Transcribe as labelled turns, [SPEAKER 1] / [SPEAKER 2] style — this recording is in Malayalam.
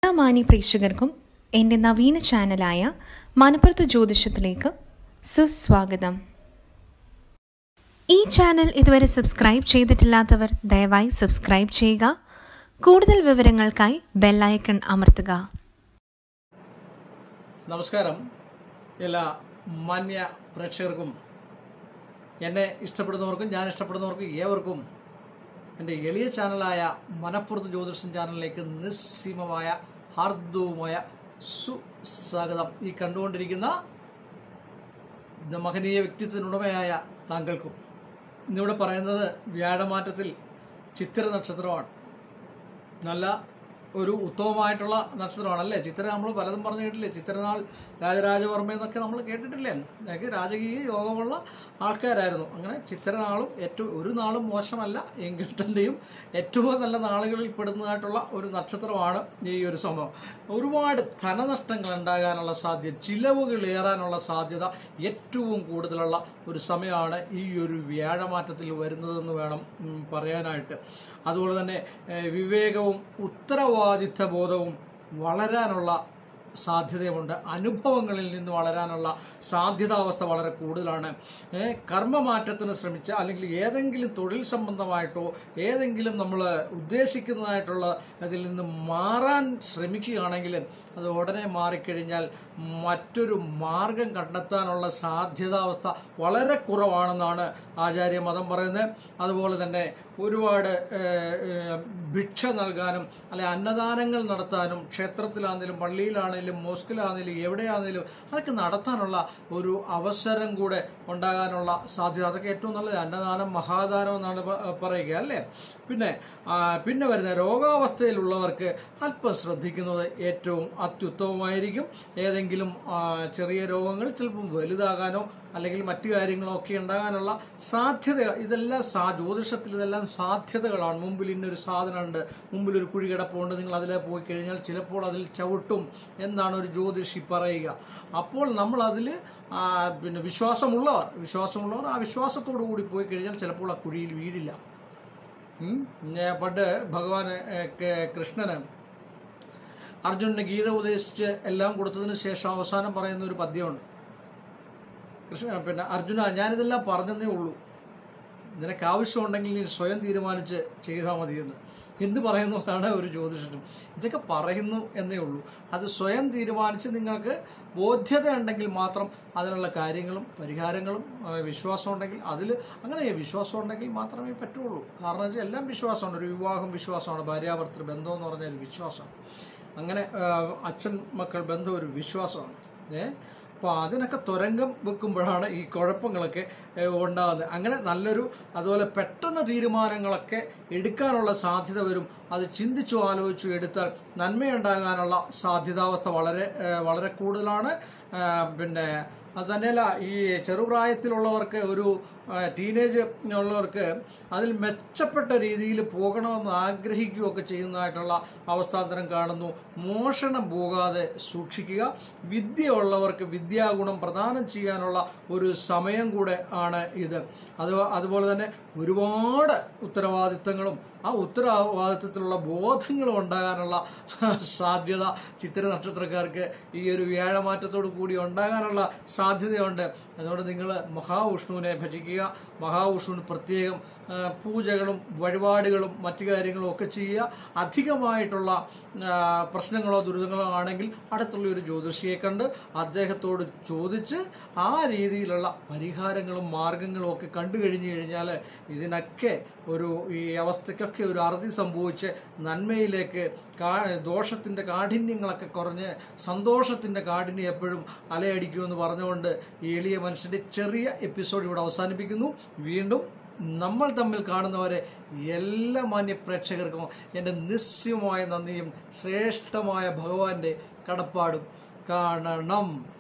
[SPEAKER 1] എല്ലാ മാന്യ പ്രേക്ഷകർക്കും എൻ്റെ നവീന ചാനലായ മണപ്പുറത്ത് ജ്യോതിഷത്തിലേക്ക് സുസ്വാഗതം ഈ ചാനൽ ഇതുവരെ സബ്സ്ക്രൈബ് ചെയ്തിട്ടില്ലാത്തവർ ദയവായി സബ്സ്ക്രൈബ് ചെയ്യുക കൂടുതൽ വിവരങ്ങൾക്കായി ബെല്ലൈക്കൺ അമർത്തുക
[SPEAKER 2] നമസ്കാരം എല്ലാ മാന്യ പ്രേക്ഷകർക്കും എന്നെ ഇഷ്ടപ്പെടുന്നവർക്കും ഞാൻ ഇഷ്ടപ്പെടുന്നവർക്കും ഏവർക്കും എൻ്റെ എളിയ ചാനലായ മനപ്പുറത്ത് ജ്യോതിഷം ചാനലിലേക്ക് നിസ്സീമമായ ഹാർദവുമായ സുസ്വാഗതം ഈ കണ്ടുകൊണ്ടിരിക്കുന്ന ഇത് മഹനീയ വ്യക്തിത്വത്തിനുടമയായ താങ്കൾക്കും ഇന്നിവിടെ പറയുന്നത് വ്യാഴമാറ്റത്തിൽ ചിത്തിര നക്ഷത്രമാണ് നല്ല ഒരു ഉത്തമമായിട്ടുള്ള നക്ഷത്രമാണ് അല്ലേ ചിത്ര നമ്മൾ പലതും പറഞ്ഞു കേട്ടില്ലേ ചിത്രനാൾ രാജരാജവർമ്മ എന്നൊക്കെ നമ്മൾ കേട്ടിട്ടില്ലേ അതൊക്കെ രാജകീയ യോഗമുള്ള ആൾക്കാരായിരുന്നു അങ്ങനെ ചിത്രനാളും ഏറ്റവും ഒരു നാളും മോശമല്ല എങ്കിൽ തന്നെയും ഏറ്റവും നല്ല നാളുകളിൽ പെടുന്നതായിട്ടുള്ള ഒരു നക്ഷത്രമാണ് ഈ ഒരു സംഭവം ഒരുപാട് ധനനഷ്ടങ്ങൾ ഉണ്ടാകാനുള്ള സാധ്യത ചിലവുകൾ ഏറാനുള്ള സാധ്യത ഏറ്റവും കൂടുതലുള്ള ഒരു സമയമാണ് ഈ ഒരു വ്യാഴമാറ്റത്തിൽ വരുന്നതെന്ന് വേണം ഉം, പറയാനായിട്ട് അതുപോലെ തന്നെ ഏഹ്, വിവേകവും ഉത്തരവാദിത്ത ബോധവും വളരാനുള്ള സാധ്യതയുമുണ്ട് അനുഭവങ്ങളിൽ നിന്ന് വളരാനുള്ള സാധ്യതാവസ്ഥ വളരെ കൂടുതലാണ് ഏഹ്, കർമ്മമാറ്റത്തിന് ശ്രമിച്ച അല്ലെങ്കിൽ ഏതെങ്കിലും തൊഴിൽ സംബന്ധമായിട്ടോ ഏതെങ്കിലും നമ്മൾ ഉദ്ദേശിക്കുന്നതായിട്ടുള്ള അതിൽ നിന്ന് മാറാൻ ശ്രമിക്കുകയാണെങ്കിൽ അത് ഉടനെ മാറിക്കഴിഞ്ഞാൽ മറ്റൊരു മാർഗം കണ്ടെത്താനുള്ള സാധ്യതാവസ്ഥ വളരെ കുറവാണെന്നാണ് ആചാര്യ മതം പറയുന്നത് അതുപോലെ തന്നെ ഒരുപാട് ഏഹ്, ഏഹ്, ഭിക്ഷ നൽകാനും അല്ലെ അന്നദാനങ്ങൾ നടത്താനും ക്ഷേത്രത്തിലാണെങ്കിലും പള്ളിയിലാണെങ്കിലും മോസ്കിലാണെങ്കിലും എവിടെയാണെങ്കിലും അതൊക്കെ നടത്താനുള്ള ഒരു അവസരം കൂടെ ഉണ്ടാകാനുള്ള സാധ്യത അതൊക്കെ ഏറ്റവും നല്ലത് അന്നദാനം മഹാദാനം എന്നാണ് പ- പറയുക അല്ലേ പിന്നെ ആ, പിന്നെ വരുന്ന രോഗാവസ്ഥയിലുള്ളവർക്ക് അല്പം ശ്രദ്ധിക്കുന്നത് ഏറ്റവും അത്യുത്തമമായിരിക്കും ഏതെങ്കിലും ആ, ചെറിയ രോഗങ്ങൾ ചിലപ്പം വലുതാകാനോ അല്ലെങ്കിൽ മറ്റു കാര്യങ്ങളോ ഒക്കെ ഉണ്ടാകാനുള്ള സാധ്യത ഇതെല്ലാം സാ ജ്യോതിഷത്തിൽ ഇതെല്ലാം സാധ്യതകളാണ് മുമ്പിൽ ഇന്നൊരു സാധനമുണ്ട് മുമ്പിൽ ഒരു കുഴി കിടപ്പുണ്ട് നിങ്ങൾ അതിലെ പോയി കഴിഞ്ഞാൽ ചിലപ്പോൾ അതിൽ ചവിട്ടും എന്നാണ് ഒരു ജ്യോതിഷി പറയുക അപ്പോൾ നമ്മൾ അതിൽ പിന്നെ വിശ്വാസമുള്ളവർ വിശ്വാസമുള്ളവർ ആ വിശ്വാസത്തോടു കൂടി പോയി കഴിഞ്ഞാൽ ചിലപ്പോൾ ആ കുഴിയിൽ വീഴില്ല ഉം. ഞാൻ പണ്ട് ഭഗവാൻ ഏ, കെ- കൃഷ്ണന് അർജുനന് ഗീത ഉപദേശിച്ച് എല്ലാം കൊടുത്തതിന് ശേഷം അവസാനം പറയുന്ന ഒരു പദ്യമുണ്ട് കൃഷ്ണ പിന്നെ അർജുന ഞാനിതെല്ലാം പറഞ്ഞതേ ഉള്ളൂ നിനക്ക് ആവശ്യമുണ്ടെങ്കിൽ നീ സ്വയം തീരുമാനിച്ച് ചെയ്താൽ മതിയെന്ന് എന്ത് പറയുന്നതാണ് ഒരു ജ്യോതിഷനും ഇതൊക്കെ പറയുന്നു എന്നേ ഉള്ളൂ അത് സ്വയം തീരുമാനിച്ച് നിങ്ങൾക്ക് ബോധ്യത ഉണ്ടെങ്കിൽ മാത്രം അതിനുള്ള കാര്യങ്ങളും പരിഹാരങ്ങളും ആ, വിശ്വാസം ഉണ്ടെങ്കിൽ അതിൽ അങ്ങനെ വിശ്വാസം ഉണ്ടെങ്കിൽ മാത്രമേ പറ്റുള്ളൂ കാരണം വെച്ചാൽ എല്ലാം വിശ്വാസമാണ് ഒരു വിവാഹം വിശ്വാസമാണ് ഭാര്യാഭർത്തൃ ബന്ധം എന്ന് പറഞ്ഞ ഒരു വിശ്വാസമാണ് അങ്ങനെ ആ, അച്ഛൻ മക്കൾ ബന്ധം ഒരു വിശ്വാസമാണ് ഏ അപ്പോൾ അതിനൊക്കെ തുരങ്കം വെക്കുമ്പോഴാണ് ഈ കുഴപ്പങ്ങളൊക്കെ ഏ, ഉണ്ടാകുന്നത് അങ്ങനെ നല്ലൊരു അതുപോലെ പെട്ടെന്ന് തീരുമാനങ്ങളൊക്കെ എടുക്കാനുള്ള സാധ്യത വരും അത് ചിന്തിച്ചു ആലോചിച്ചു എടുത്താൽ നന്മയുണ്ടാകാനുള്ള സാധ്യതാവസ്ഥ വളരെ ഏ, വളരെ കൂടുതലാണ് ആ, പിന്നെ അത് തന്നെയല്ല ഈ ചെറുപ്രായത്തിലുള്ളവർക്ക് ഒരു ടീനേജ് ഉള്ളവർക്ക് അതിൽ മെച്ചപ്പെട്ട രീതിയിൽ പോകണമെന്ന് ആഗ്രഹിക്കുകയൊക്കെ ചെയ്യുന്നതായിട്ടുള്ള അവസ്ഥാന്തരം കാണുന്നു മോഷണം പോകാതെ സൂക്ഷിക്കുക വിദ്യ ഉള്ളവർക്ക് വിദ്യാഗുണം പ്രദാനം ചെയ്യാനുള്ള ഒരു സമയം കൂടെ ആണ് ഇത് അത് അതുപോലെ തന്നെ ഒരുപാട് ഉത്തരവാദിത്തങ്ങളും ആ ഉത്തരവാദിത്തത്തിലുള്ള ബോധങ്ങളും ഉണ്ടാകാനുള്ള സാധ്യത ചിത്ര നക്ഷത്രക്കാർക്ക് ഈ ഒരു വ്യാഴമാറ്റത്തോടു കൂടി ഉണ്ടാകാനുള്ള സാധ്യതയുണ്ട് അതുകൊണ്ട് നിങ്ങൾ മഹാവിഷ്ണുവിനെ ഭജിക്കുക മഹാവിഷ്ണുവിന് പ്രത്യേകം ആ, പൂജകളും വഴിപാടുകളും മറ്റു കാര്യങ്ങളും ഒക്കെ ചെയ്യുക അധികമായിട്ടുള്ള ആ, പ്രശ്നങ്ങളോ ദുരിതങ്ങളോ ആണെങ്കിൽ അടുത്തുള്ള ഒരു ജ്യോതിഷിയെ കണ്ട് അദ്ദേഹത്തോട് ചോദിച്ച് ആ രീതിയിലുള്ള പരിഹാരങ്ങളും മാർഗങ്ങളും ഒക്കെ കണ്ടു കഴിഞ്ഞു കഴിഞ്ഞാൽ ഇതിനൊക്കെ ഒരു ഈ അവസ്ഥയ്ക്കൊക്കെ ഒരു അറുതി സംഭവിച്ച് നന്മയിലേക്ക് കാ ദോഷത്തിൻ്റെ കാഠിന്യങ്ങളൊക്കെ കുറഞ്ഞ് സന്തോഷത്തിൻ്റെ കാഠിന്യം എപ്പോഴും അലയടിക്കുമെന്ന് പറഞ്ഞുകൊണ്ട് ഈ എളിയ മനുഷ്യൻ്റെ ചെറിയ എപ്പിസോഡ് ഇവിടെ അവസാനിപ്പിക്കുന്നു വീണ്ടും നമ്മൾ തമ്മിൽ കാണുന്നവരെ എല്ലാ മാന്യ പ്രേക്ഷകർക്കും എൻ്റെ നിസ്സ്യമായ നന്ദിയും ശ്രേഷ്ഠമായ ഭഗവാന്റെ കടപ്പാടും കാണണം